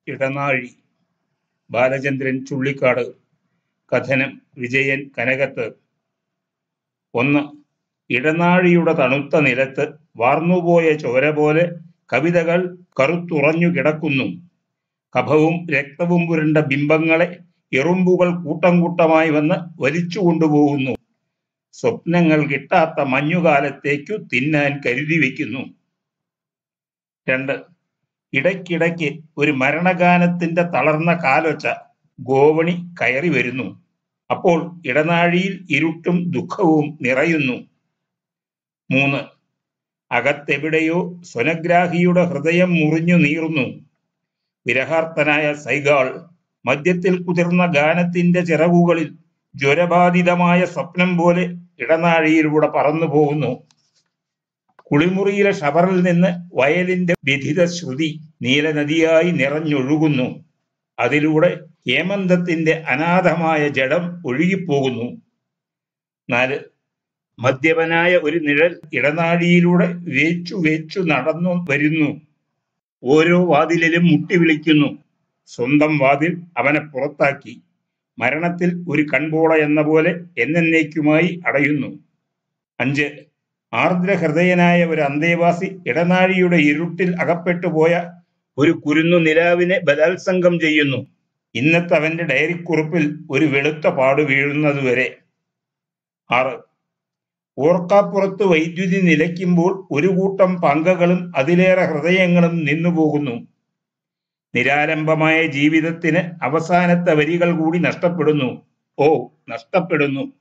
ഇടനാഴി ബാലചന്ദ്രൻ ചുള്ളിക്കാട് കഥനം വിജയൻ കനകത്ത് ഒന്ന് ഇടനാഴിയുടെ തണുത്ത നിലത്ത് വാർന്നുപോയ ചോര പോലെ കവിതകൾ കറുത്തുറഞ്ഞു കിടക്കുന്നു കഫവും രക്തവും പുരണ്ട ബിംബങ്ങളെ എറുമ്പുകൾ കൂട്ടം കൂട്ടമായി വന്ന് വലിച്ചു കൊണ്ടുപോകുന്നു സ്വപ്നങ്ങൾ കിട്ടാത്ത മഞ്ഞുകാലത്തേക്കു തിന്നാൻ കരുതി വയ്ക്കുന്നു രണ്ട് ഇടയ്ക്കിടയ്ക്ക് ഒരു മരണഗാനത്തിന്റെ തളർന്ന കാലൊച്ച ഗോവണി കയറി വരുന്നു അപ്പോൾ ഇടനാഴിയിൽ ഇരുട്ടും ദുഃഖവും നിറയുന്നു മൂന്ന് അകത്തെവിടെയോ സ്വനഗ്രാഹിയുടെ ഹൃദയം മുറിഞ്ഞു നീറുന്നു വിരഹാർത്തനായ സൈഗാൾ മദ്യത്തിൽ കുതിർന്ന ഗാനത്തിന്റെ ചിറകുകളിൽ ജ്വരബാധിതമായ സ്വപ്നം പോലെ ഇടനാഴിയിലൂടെ പറന്നു പോകുന്നു കുളിമുറിയിലെ ഷവറിൽ നിന്ന് വയലിന്റെ വിധിത ശ്രുതി നീലനദിയായി നിറഞ്ഞൊഴുകുന്നു അതിലൂടെ ഹേമന്തത്തിന്റെ അനാഥമായ ജഡം ഒഴുകിപ്പോകുന്നു നാല് മദ്യപനായ ഒരു നിഴൽ ഇടനാഴിയിലൂടെ വേച്ചു വേച്ചു നടന്നു വരുന്നു ഓരോ വാതിലിലും മുട്ടി വിളിക്കുന്നു സ്വന്തം വാതിൽ അവനെ പുറത്താക്കി മരണത്തിൽ ഒരു കൺപോള എന്ന പോലെ എന്നേക്കുമായി അടയുന്നു അഞ്ച് ആർദ്ര ഹൃദയനായ ഒരു അന്തേവാസി ഇടനാഴിയുടെ ഇരുട്ടിൽ അകപ്പെട്ടു പോയ ഒരു കുരുന്നു നിലാവിനെ ബലാത്സംഗം ചെയ്യുന്നു ഇന്നത്തെ അവന്റെ ഡയറിക്കുറിപ്പിൽ ഒരു വെളുത്ത പാട് വീഴുന്നതുവരെ ആറ് ഓർക്കാപ്പുറത്ത് വൈദ്യുതി നിലയ്ക്കുമ്പോൾ ഒരു കൂട്ടം പങ്കകളും അതിലേറെ ഹൃദയങ്ങളും നിന്നുപോകുന്നു നിരാലംബമായ ജീവിതത്തിന് അവസാനത്തെ വരികൾ കൂടി നഷ്ടപ്പെടുന്നു ഓ നഷ്ടപ്പെടുന്നു